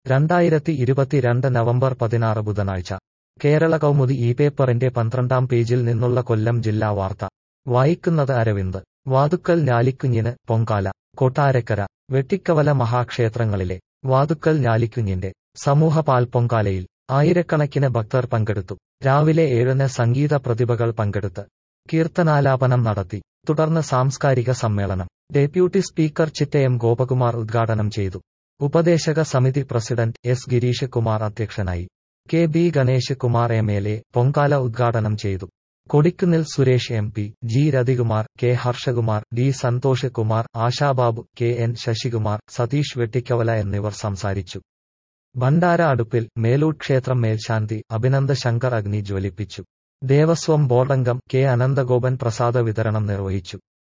രണ്ടായിരത്തി ഇരുപത്തിരണ്ട് നവംബർ പതിനാറ് ബുധനാഴ്ച കേരള കൗമുദി ഈ പേപ്പറിന്റെ പന്ത്രണ്ടാം പേജിൽ നിന്നുള്ള കൊല്ലം ജില്ലാ വാർത്ത വായിക്കുന്നത് അരവിന്ദ് വാതുക്കൽ ഞാലിക്കുഞ്ഞിന് പൊങ്കാല കൊട്ടാരക്കര വെട്ടിക്കവല മഹാക്ഷേത്രങ്ങളിലെ വാതുക്കൽ ഞാലിക്കുഞ്ഞിന്റെ സമൂഹ പാൽപ്പൊങ്കാലയിൽ ആയിരക്കണക്കിന് ഭക്തർ പങ്കെടുത്തു രാവിലെ ഏഴിന് സംഗീത പ്രതിഭകൾ പങ്കെടുത്ത് കീർത്തനാലാപനം നടത്തി തുടർന്ന് സാംസ്കാരിക സമ്മേളനം ഡെപ്യൂട്ടി സ്പീക്കർ ചിറ്റയം ഗോപകുമാർ ഉദ്ഘാടനം ചെയ്തു ഉപദേശക സമിതി പ്രസിഡന്റ് എസ് ഗിരീഷ് കുമാർ അധ്യക്ഷനായി K B Ganesh Kumar M L A Pongala ഉദ്ഘാടനം ചെയ്തു Kodikunnil Suresh M P G Rathikumar K Harshakumar D Santhosh Kumar Ashababu K N Sasikumar Satheesh Vettikkavala എന്നിവർ സംസാരിച്ചു ഭണ്ഡാര അടുപ്പിൽ മേലൂട്ട് ക്ഷേത്രം മേൽശാന്തി അഭിനന്ദ ശങ്കർ അഗ്നി ജ്വലിപ്പിച്ചു ദേവസ്വം ബോർഡംഗം കെ അനന്തഗോപൻ പ്രസാദ വിതരണം നിർവഹിച്ചു